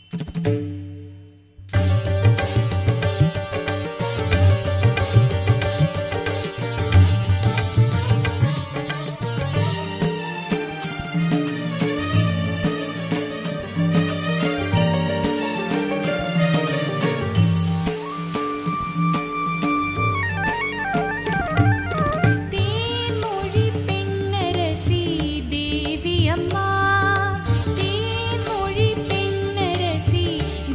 தேன்மொழி பெண்ணரசி தேவி அம்மா தேன்மொழி பெண்ணரசி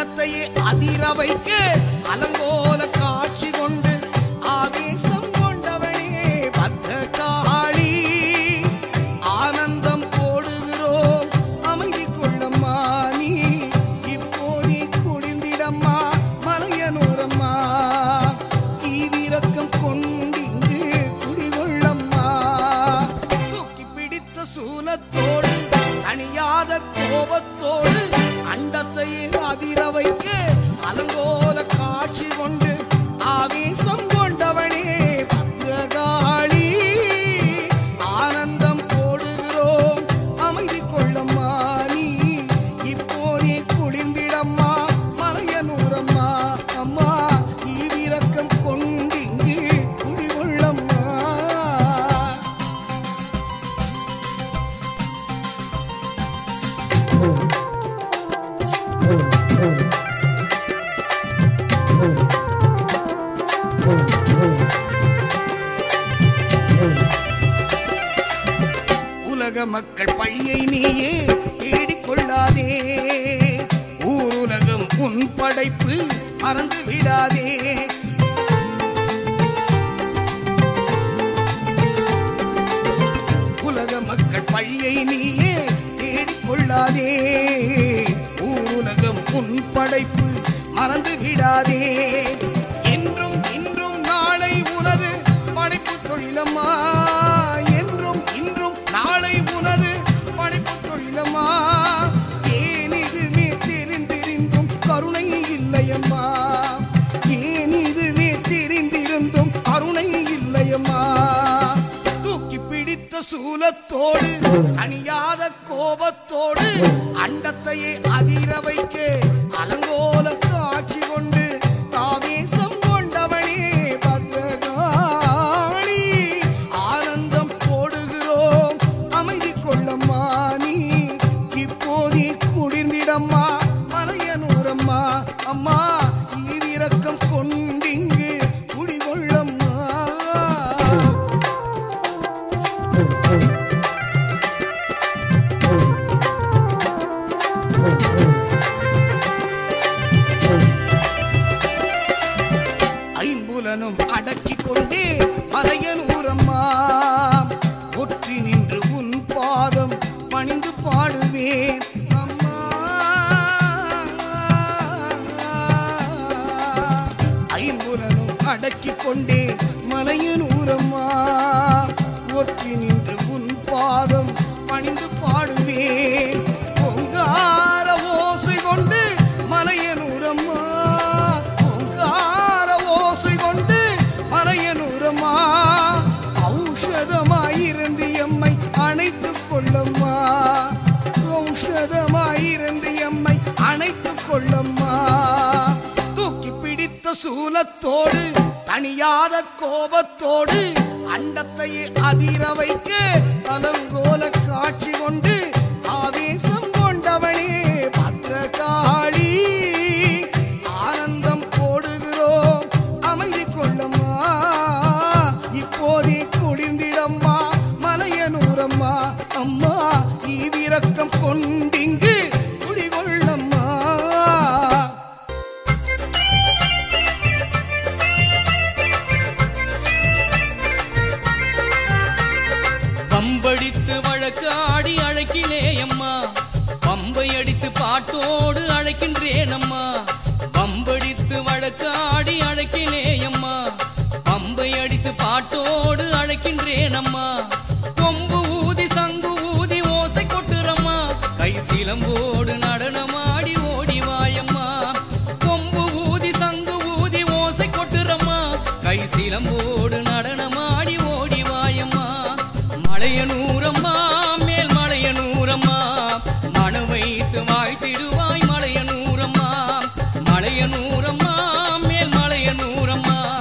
அண்டத்தையே அதிர வைக்க அலங்கோல காட்சி கொண்டு ஆவேசம் கொண்டவனே பத்ரகாளி ஆனந்தம் போடுகிறோம் அமைதி கொள்ளம்மா நீ இப்போதே குடிந்திடம்மா மலையனூரம்மா ஈவிரக்கம் கொண்டிங்கு குடிகொள்ளம்மா தூக்கி பிடித்த சூலத்தோடு தணியாத கோபத்தோடு அண்டத்தையே அதிர வைக்க அலங்கோல காட்சி கொண்டு ஆவேசம் கொண்டவனே பத்ரகாளி ஆனந்தம் போடுகிறோம் அமைதி கொள்ளம்மா நீ இப்போதே குளிர்ந்திடம்மா மலையனூரம்மா அம்மா ஈவிரக்கம் கொண்டிங்கு குடிகொள்ளம்மா உலக மக்கள் பழியை நீயே தேடிக்கொள்ளாதே ஊருலகம் உன் படைப்பு மறந்து விடாதே உலக மக்கள் பழியை நீயே தேடிக்கொள்ளாதே ஊருலகம் உன் படைப்பு மறந்து விடாதே என்றும் இன்றும் நாளை உனது படைப்பு தொழிலம்மா என்றும் இன்றும் நாளை உனது படைப்பு தொழிலம்மா ஏன் இதுவே தெரிந்திருந்தும் கருணை இல்லையம்மா ஏன் இதுவே தெரிந்திருந்தும் கருணை இல்லையம்மா தூக்கி பிடித்த சூலத்தோடு தணியாத கோபத்தோடு அண்டத்தையே அதிர வைக்க அலங்கோல காட்சி கொண்டு தாவேசம் கொண்டவனே பத்ரகாளி ஆனந்தம் போடுகிறோம் அமைதி கொள்ளம்மா நீ இப்போதே குளிர்ந்திடம்மா மலையனூரம்மா அம்மா ஈவிரக்கம் கொண்டிங்கு குடிகொள்ளம்மா ஐம்புலனும் அடக்கிக் கொண்டே மலையனூரம்மா ஒற்றி நின்று உன் பாதம் பணிந்து பாடுவேன் அம்மா ஐம்புலனும் அடக்கிக் கொண்டே மலையனூரம்மா ஒற்றி நின்று உன் பாதம் பணிந்து பாடுவேன் பொங்கார ஓசை கொண்டு மலையனூரம்மா பொங்கார ஓசை கொண்டு மலையனூரம்மா ஔஷதமாயிருந்து எம்மை அணைத்துக் கொள்ளம்மா ஔஷதமாயிருந்து எம்மை அணைத்துக் கொள்ளம்மா தூக்கி பிடித்த சூலத்தோடு தணியாத கோபத்தோடு அண்டத்தையே அதிர வைக்க அலங்கோல காட்சி கொண்டு ஆவேசம் கொண்டவனே பத்ரகாளி ஆனந்தம் போடுகிறோம் அமைதி கொள்ளம்மா இப்போதே குளிர்ந்திடம்மா மலையனூரம்மா அம்மா ஈவிரக்கம் கொண்டிங்கு குடிகொள்ளம்மா பம்படித்து வழக்காடி அழைக்கினேயம்மா பம்பை அடித்து பாட்டோடு அழைக்கின்றேனம்மா பம்படித்து வழக்காடி அழைக்கினேயம்மா பம்பை அடித்து பாட்டோடு அழைக்கின்றேனம்மா கொம்பு ஊதி சங்கு ஊதி ஓசை கொட்டுறம்மா கை சிலம்போடு நடனமாடி ஓடி வாயம்மா கொம்பு ஊதி சங்கு ஊதி ஓசை கொட்டுறம்மா கை சிலம்போடு நடனமாடி ஓடி வாயம்மா மலையனூரம்மா மேல் மலையனூரம்மா மன வைத்து வாழ்த்திடுவாய் மலையனூரம்மா மலையனூரம்மா மேல் மலையனூரம்மா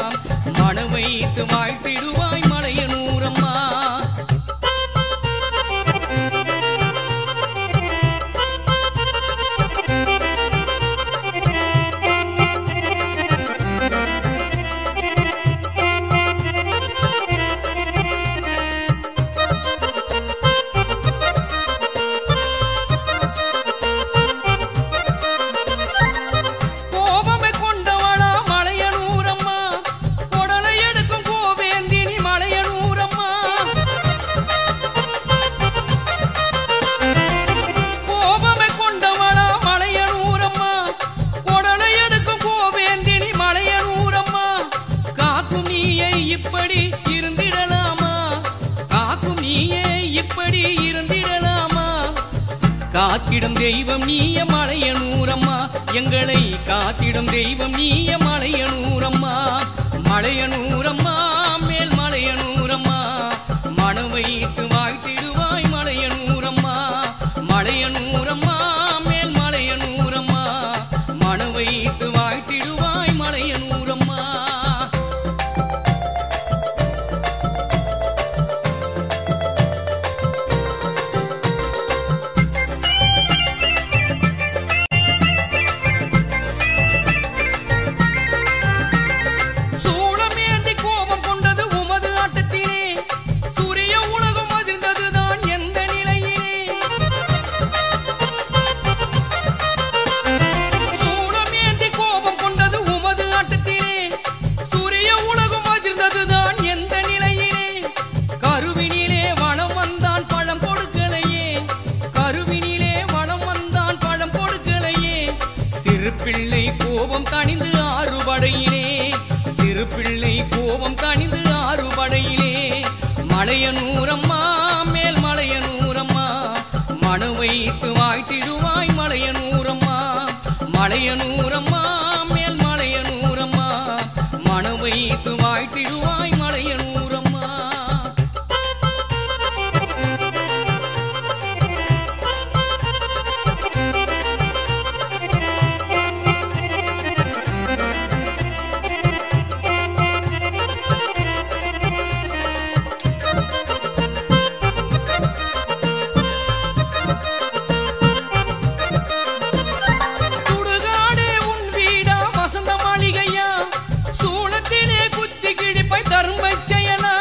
இப்படி இருந்திடலாமா காக்கும் நீயே இப்படி இருந்திடலாமா காத்திடும் தெய்வம் நீய மலையனூரம்மா எங்களை காத்திடும் தெய்வம் நீய மலையனூரம்மா மலையனூரம்மா மேல் மலையனூரம்மா மனம் வைத்து வாழ்த்திடுவாய் மலையனூரம்மா மலையனூரம்மா மேல் மலையனூரம்மா மனம் வைத்து வாழ்த்திடுவாய் மலையனூரம்மா சூளமேந்தி கோபம் கொண்டது உமது ஆட்டத்திலே சூரிய உலகம் அதிர்ந்ததுதான் எந்த நிலையிலே சூளமேந்தி கோபம் கொண்டது உமது ஆட்டத்திலே சூரிய உலகம் அதிர்ந்ததுதான் எந்த நிலையிலே கருவினிலே வளம் வந்தான் பழம் கொடுக்கலையே கருவினிலே வளம் வந்தான் பழம் கொடுக்கலையே சிறு பிள்ளை கோபம் தணிந்து ஆறுபடையிலே சிறு பிள்ளை கோபம் தணிந்து ஆறுபடையிலே மலையனூரம்மா மேல் மலையனூரம்மா மனு வைத்து வாழ்த்திடுவாய் மலையனூரம்மா மலையனூரம்மா மேல் மலையனூரம்மா மனு வைத்து வாழ்த்திடுவாய் மலையனூரம்மா சுடுகாடே உன் வீடா வசந்த மாளிகையா சூளத்திலே குத்தி கிழிப்பை தர்ம செயலா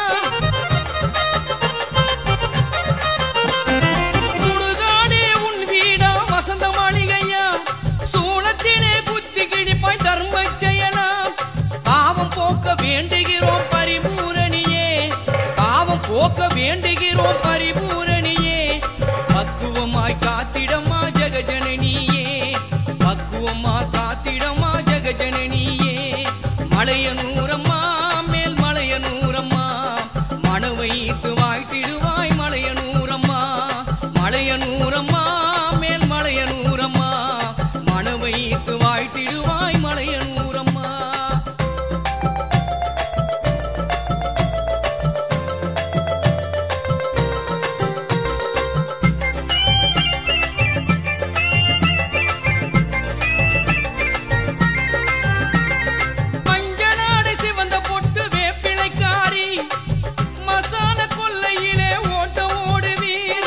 சுடுகாடே உன் வீடா வசந்த மாளிகையா சூளத்திலே குத்தி கிழிப்பை தர்ம செயலா பாவம் போக்க வேண்டுகிறோம் பரிபூரணியே பாவம் போக்க வேண்டுகிறோம் பரிபூரணியே பக்குவமாய் காத்திடமா ஜெகஜனனியே பக்குவமா காத்திடமா ஜெகஜனனியே மலையனூரம்மா மேல் மலையனூரம்மா மன வைத்து வாழ்த்திடுவாய் மலையனூரம்மா மலையனூரம்மா மேல் மலையனூரம்மா மன வைத்து வாழ்த்திடுவாய் மலையனூரம்மா மஞ்சளாடை சிவந்த பொட்டு வேப்பிலைக்காரி மசான கொல்லையிலே ஓட்ட ஓடுவீர்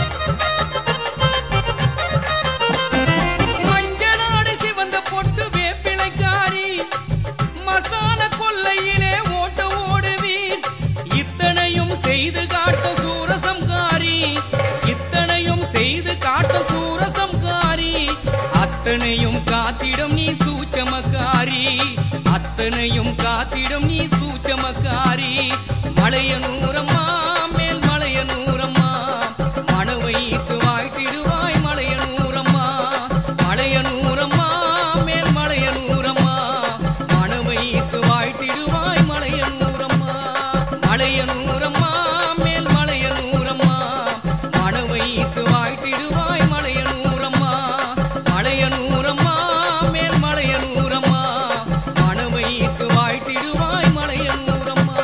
மஞ்சளாடை சிவந்த பொட்டு வேப்பிலைக்காரி மசான கொல்லையிலே ஓட்ட ஓடுவீர் இத்தனையும் செய்து காட்டும் சூரசம்காரி இத்தனையும் செய்து காட்டும் சூரசம்காரி அத்தனையும் காத்திடும் நீ சூச்சமக்காரி அத்தனையும் காத்திடும் நீ சூச்சமக்காரி மலையனூரம்மா மேல் மலையனூரம்மா மன வைத்து வாழ்த்திடுவாய் மலையனூரம்மா மலையனூரம்மா மேல் மலையனூரம்மா மன வைத்து வாழ்த்திடுவாய் மலையனூரம்மா மலையனூரம்மா மேல் மலையனூரம்மா மன வைத்து வாழ்த்திடுவாய் மலையனூரம்மா மலையனூரம்மா மேல் மலையனூரம்மா மன வைத்து வாழ்த்திடுவாய் மலையனூரம்மா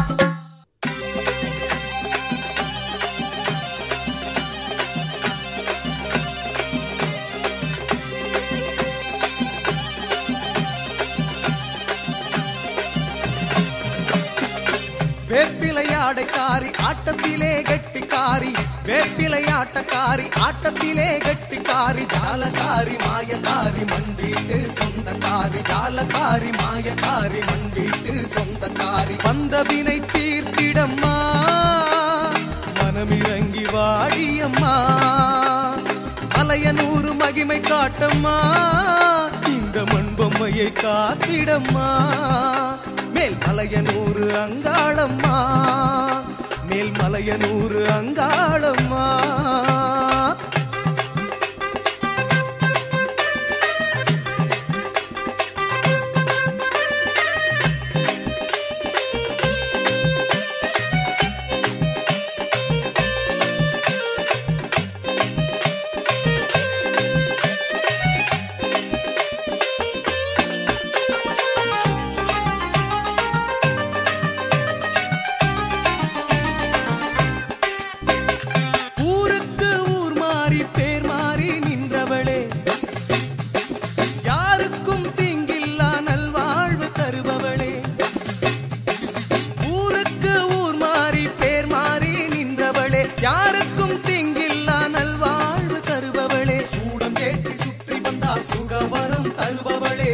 வேப்பிலையாடைக்காரி ஆட்டத்திலே கெட்டிக்காரி வேப்பிலையாட்டக்காரி ஆட்டத்திலே கெட்டிக்காரி ஜாலகாரி மாயக்காரி மண்வீட்டு சொந்தக்காரி ஜாலகாரி மாயக்காரி மண்வீட்டு சொந்தக்காரி வந்த வினை தீர்த்திடம்மா மனமிறங்கி வாடியம்மா மலையனூறு மகிமை காட்டம்மா இந்த மண்பொம்மையை காத்திடம்மா மேல் மலையனூறு அங்காளம்மா மேல் மலையனூறு அங்காளம்மா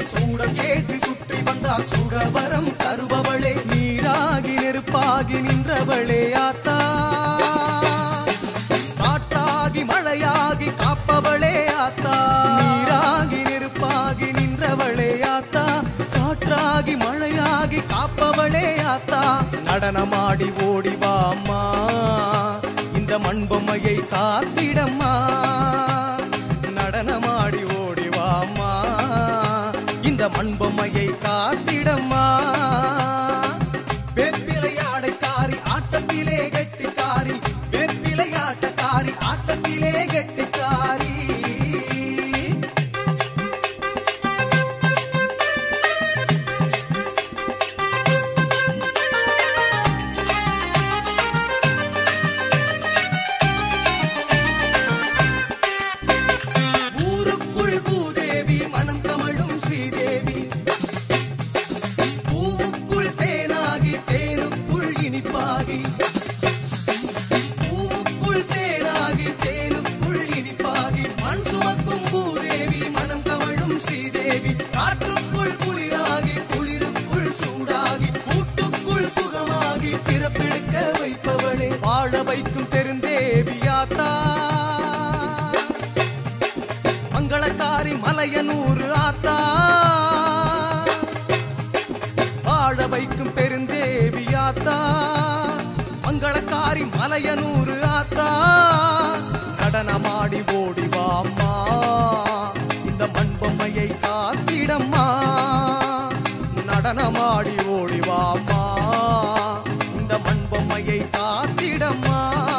சூடம் ஏற்றி சுற்றி வந்தா சுடவரம் தருபவளே நீராகி நெருப்பாகி நின்றவளே ஆத்தா காற்றாகி மழையாகி காப்பவளே ஆத்தா நீராகி நெருப்பாகி நின்றவளே ஆத்தா காற்றாகி மழையாகி காப்பவளே ஆத்தா நடனமாடி ஓடி வா அம்மா இந்த மண்பொம்மையை காத்திடம்மா நடனமாடி ஓடி வா அம்மா இந்த மண்பொம்மையை காத்திடம்மா வெப்பிலையாடைக்காரி ஆட்டத்திலே கெட்டிக்காரி வெப்பிலையாட்டக்காரி ஆட்டத்திலே கெட்டிக்காரி ஊருக்குள் பூதேவி மனம் கமழும் ஸ்ரீதேவி பூவுக்குள் தேனாகி தேனுக்குள் இனிப்பாகி பூவுக்குள் தேனாகி தேனுக்குள் இனிப்பாகி மண் சுமக்கும் பூதேவி மனம் கமழும் ஸ்ரீதேவி காற்றுக்குள் குளிராகி குளிருக்குள் சூடாகி கூட்டுக்குள் சுகமாகி பிறப்பெடுக்க வைப்பவளே வாழ வைக்கும் பெருந்தேவியாத்தா மங்களக்காரி மலையனூறு ஆத்தா வாழ வைக்கும் பெருந்தேவி ஆத்தா மங்களக்காரி மலையனூறு ஆத்தா நடனமாடி ஓடி வா அம்மா இந்த மண்பொம்மையை காத்திடம்மா நடனமாடி ஓடி வா அம்மா இந்த மண்பொம்மையை காத்திடம்மா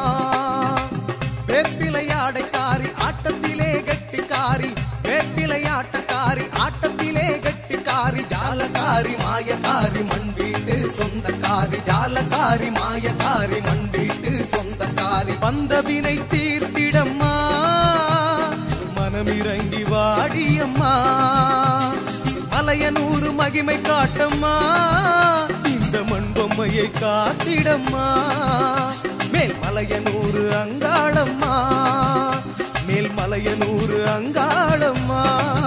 வேப்பிலையாடைக்காரி ஆட்டத்திலே கெட்டிக்காரி வேப்பிலையாட்டக்காரி ஆட்டத்திலே கெட்டிக்காரி ஜாலக்காரி மாயக்காரி மண் வீட்டு சொந்தக்காரி ஜாலக்காரி மாயக்காரி மண் வீட்டு சொந்தக்காரி வந்த வினை தீர்த்திடம்மா மனமிறங்கி வாடியம்மா மலையனூறு மகிமை காட்டம்மா இந்த மண்பொம்மையை காத்திடம்மா மேல் மலையனூறு அங்காளம்மா மேல் மலையனூறு அங்காளம்மா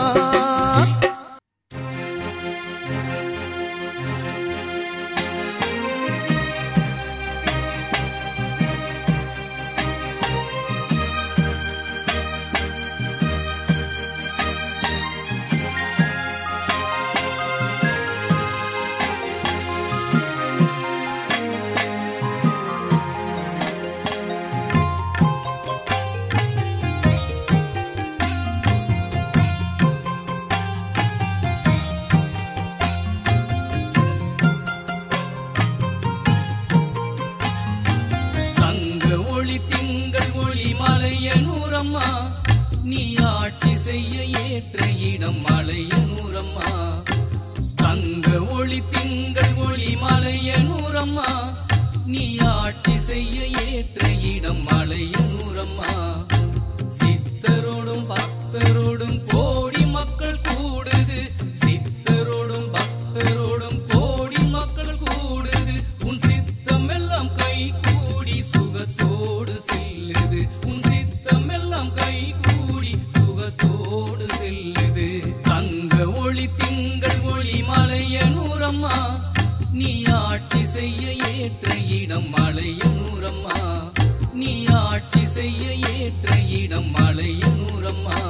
தங்க ஒளி திங்கள் ஒளி மலையனூரம்மா நீ ஆட்சி செய்ய ஏற்ற இடம் மலையனூரம்மா தங்க ஒளி திங்கள் ஒளி மலையனூரம்மா நீ ஆட்சி செய்ய ஏற்ற இடம் மலையனூரம்மா சித்தரோடும் பக்தரோடும் கோடி மக்கள் கூடுது சித்தரோடும் பக்தரோடும் கோடி மக்கள் கூடுது உன் சித்தம் எல்லாம் கை கூடி சுகத்தோடு செல்லுது உன் சித்தம் எல்லாம் கை கூடி சுகத்தோடு செல்லுது தங்க ஒளி திங்கள் ஒளி மலையனூரம்மா நீ ஆட்சி செய்ய ஏற்ற இடம் மலையனூரம்மா நீ ஆட்சி செய்ய ஏற்ற இடம் மலையனூரம்மா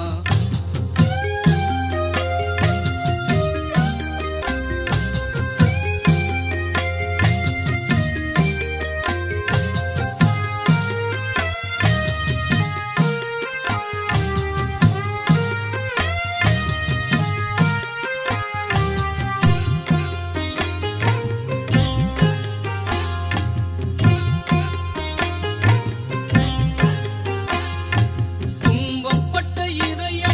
துன்பப்பட்ட இதய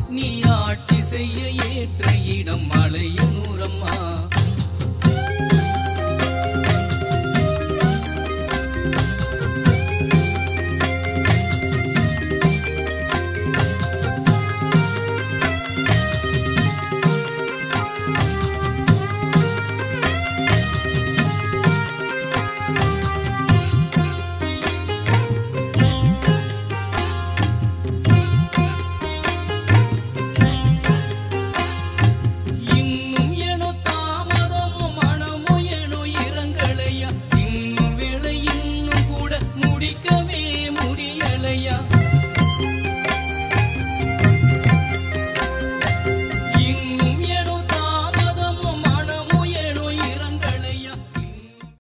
நீ ஆட்சி செய்ய ஏற்ற இடம் மலையனூர்